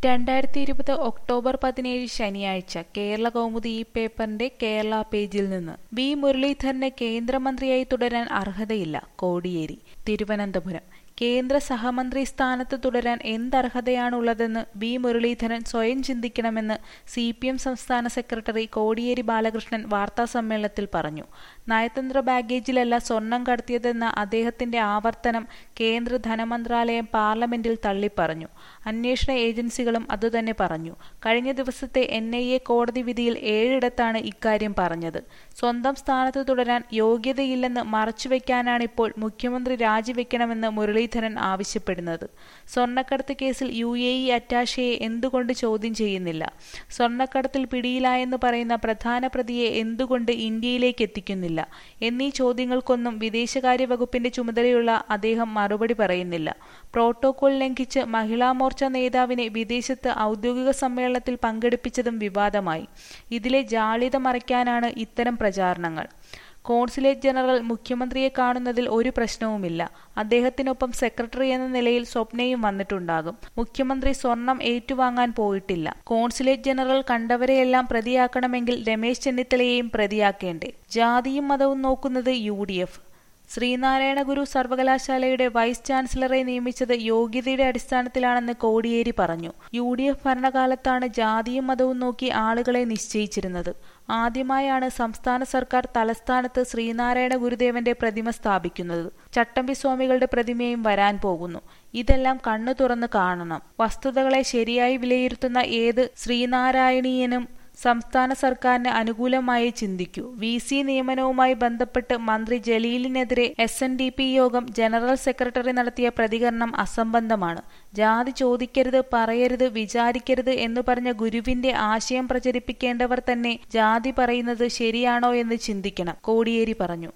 രണ്ടായിരത്തി ഇരുപത് ഒക്ടോബർ പതിനേഴ് ശനിയാഴ്ച കേരള കൗമുദി ഈ പേപ്പറിന്റെ കേരള പേജിൽ നിന്ന് വി മുരളീധരന് കേന്ദ്രമന്ത്രിയായി തുടരാൻ അർഹതയില്ല കോടിയേരി തിരുവനന്തപുരം കേന്ദ്ര സഹമന്ത്രി സ്ഥാനത്ത് തുടരാൻ എന്തർഹതയാണുള്ളതെന്ന് വി മുരളീധരൻ സ്വയം ചിന്തിക്കണമെന്ന് സി പി എം സംസ്ഥാന സെക്രട്ടറി കോടിയേരി ബാലകൃഷ്ണൻ വാർത്താസമ്മേളനത്തിൽ പറഞ്ഞു നയതന്ത്ര ബാഗേജിലല്ല സ്വർണം കടത്തിയതെന്ന അദ്ദേഹത്തിന്റെ ആവർത്തനം കേന്ദ്ര ധനമന്ത്രാലയം പാർലമെന്റിൽ തള്ളിപ്പറഞ്ഞു അന്വേഷണ ഏജൻസികളും അതുതന്നെ പറഞ്ഞു കഴിഞ്ഞ ദിവസത്തെ എൻ ഐ എ കോടതി വിധിയിൽ ഏഴിടത്താണ് ഇക്കാര്യം പറഞ്ഞത് സ്വന്തം സ്ഥാനത്ത് തുടരാൻ യോഗ്യതയില്ലെന്ന് മറച്ചുവെക്കാനാണിപ്പോൾ മുഖ്യമന്ത്രി രാജിവെക്കണമെന്ന് മുരളീധരൻ ആവശ്യപ്പെടുന്നത് സ്വർണ്ണക്കടത്ത് കേസിൽ യു എ ഇ അറ്റാഷയെ എന്തുകൊണ്ട് ചോദ്യം ചെയ്യുന്നില്ല സ്വർണ്ണക്കടത്തിൽ പിടിയിലായെന്ന് പറയുന്ന പ്രധാന പ്രതിയെ എന്തുകൊണ്ട് ഇന്ത്യയിലേക്ക് എത്തിക്കുന്നില്ല എന്നീ ചോദ്യങ്ങൾക്കൊന്നും വിദേശകാര്യ വകുപ്പിന്റെ ചുമതലയുള്ള അദ്ദേഹം മറുപടി പറയുന്നില്ല പ്രോട്ടോകോൾ ലംഘിച്ച് മഹിളാ മോർച്ച നേതാവിനെ വിദേശത്ത് ഔദ്യോഗിക സമ്മേളനത്തിൽ പങ്കെടുപ്പിച്ചതും വിവാദമായി ഇതിലെ ജാള്യത മറയ്ക്കാനാണ് ഇത്തരം പ്രചാരണങ്ങൾ കോൺസുലേറ്റ് ജനറൽ മുഖ്യമന്ത്രിയെ കാണുന്നതിൽ ഒരു പ്രശ്നവുമില്ല അദ്ദേഹത്തിനൊപ്പം സെക്രട്ടറി എന്ന നിലയിൽ സ്വപ്നയും വന്നിട്ടുണ്ടാകും മുഖ്യമന്ത്രി സ്വർണം ഏറ്റുവാങ്ങാൻ പോയിട്ടില്ല കോൺസുലേറ്റ് ജനറൽ കണ്ടവരെയെല്ലാം പ്രതിയാക്കണമെങ്കിൽ രമേശ് ചെന്നിത്തലയെയും പ്രതിയാക്കേണ്ടേ ജാതിയും മതവും നോക്കുന്നത് U D F Sreenarayana Guru സർവകലാശാലയുടെ വൈസ് ചാൻസലറെ നിയമിച്ചത് യോഗ്യതയുടെ അടിസ്ഥാനത്തിലാണെന്ന് കോടിയേരി പറഞ്ഞു യു ഡി എഫ് ഭരണകാലത്താണ് ജാതിയും മതവും നോക്കി ആളുകളെ നിശ്ചയിച്ചിരുന്നത് ആദ്യമായാണ് സംസ്ഥാന സർക്കാർ തലസ്ഥാനത്ത് ശ്രീനാരായണ ഗുരുദേവന്റെ പ്രതിമ സ്ഥാപിക്കുന്നത് ചട്ടമ്പി സ്വാമികളുടെ പ്രതിമയും വരാൻ പോകുന്നു ഇതെല്ലാം കണ്ണു തുറന്ന് കാണണം വസ്തുതകളെ ശരിയായി വിലയിരുത്തുന്ന ഏത് ശ്രീനാരായണീയനും സംസ്ഥാന സർക്കാരിന് അനുകൂലമായി ചിന്തിക്കൂ വി സി നിയമനവുമായി ബന്ധപ്പെട്ട് മന്ത്രി ജലീലിനെതിരെ എസ് എൻ ഡി പി യോഗം ജനറൽ സെക്രട്ടറി നടത്തിയ പ്രതികരണം അസംബന്ധമാണ് ജാതി ചോദിക്കരുത് പറയരുത് വിചാരിക്കരുത് എന്ന് പറഞ്ഞ ഗുരുവിന്റെ ആശയം പ്രചരിപ്പിക്കേണ്ടവർ തന്നെ ജാതി പറയുന്നത് ശരിയാണോ എന്ന് ചിന്തിക്കണം കോടിയേരി പറഞ്ഞു